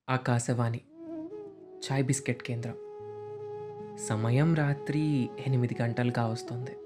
ఆకాశవాణి చాయ్ biscuit కేంద్రం సమయం రాత్రి ఎనిమిది గంటలు కావస్తుంది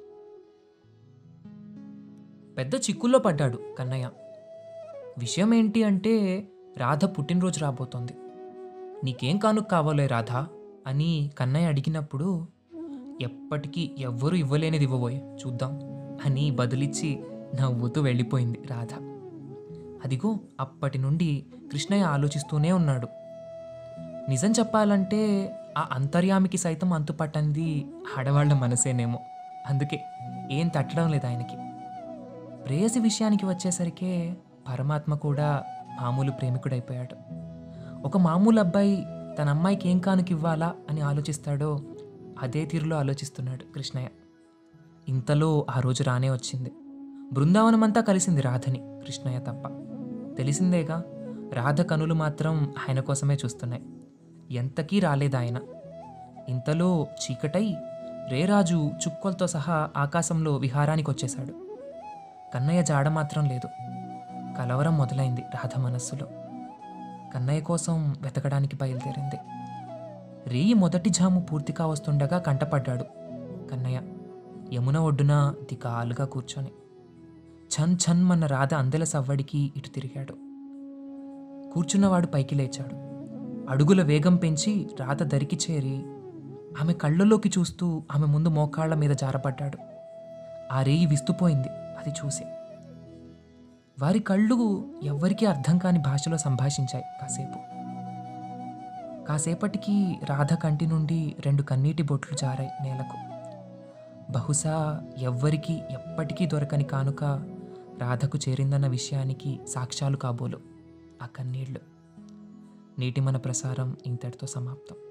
పెద్ద చిక్కుల్లో పడ్డాడు కన్నయ్య విషయం ఏంటి అంటే రాధ పుట్టినరోజు రాబోతోంది నీకేం కానుక కావాలే రాధ అని కన్నయ్య అడిగినప్పుడు ఎప్పటికీ ఎవ్వరూ ఇవ్వలేనిది ఇవ్వబోయే చూద్దాం అని బదులిచ్చి నవ్వుతూ వెళ్ళిపోయింది రాధ అదిగో అప్పటి నుండి కృష్ణయ్య ఆలోచిస్తూనే ఉన్నాడు నిజం చెప్పాలంటే ఆ అంతర్యామికి సైతం అంతుపట్టనిది ఆడవాళ్ల మనసేనేమో అందుకే ఏం తట్టడం లేదు ఆయనకి ప్రేయసి విషయానికి వచ్చేసరికే పరమాత్మ కూడా మామూలు ప్రేమికుడైపోయాడు ఒక మామూలు అబ్బాయి తన అమ్మాయికి ఏం కానుక ఇవ్వాలా అని ఆలోచిస్తాడో అదే తీరులో ఆలోచిస్తున్నాడు కృష్ణయ్య ఇంతలో ఆ రోజు రానే వచ్చింది బృందావనమంతా కలిసింది రాధని కృష్ణయ్య తప్ప తెలిసిందేగా రాధ కనులు మాత్రం ఆయన కోసమే చూస్తున్నాయి ఎంతకీ రాలేదాయన ఇంతలో చీకటై రేరాజు చుక్కలతో సహా ఆకాశంలో విహారానికి వచ్చేశాడు కన్నయ్య జాడ మాత్రం లేదు కలవరం మొదలైంది రాధ మనస్సులో కన్నయ్య కోసం వెతకడానికి బయలుదేరింది రేయి మొదటి జాము పూర్తి కావస్తుండగా కంటపడ్డాడు కన్నయ్య యమున ఒడ్డున దిగాలుగా కూర్చొని ఛన్ ఛన్ మన రాధ అందెల సవ్వడికి ఇటు తిరిగాడు కూర్చున్నవాడు పైకి లేచాడు అడుగుల వేగం పెంచి రాధ దరికి చేరి ఆమె కళ్ళలోకి చూస్తూ ఆమె ముందు మోకాళ్ల మీద జారపడ్డాడు ఆ రేయి విస్తుపోయింది అది చూసి వారి కళ్ళు ఎవ్వరికీ అర్థం కాని భాషలో సంభాషించాయి కాసేపు కాసేపటికి రాధ కంటి నుండి రెండు కన్నీటి బొట్లు జారాయి నేలకు బహుశా ఎవ్వరికీ ఎప్పటికీ దొరకని కానుక రాధకు చేరిందన్న విషయానికి సాక్ష్యాలు కాబోలు ఆ కన్నీళ్లు నేటి మన ప్రసారం ఇంతటితో సమాప్తం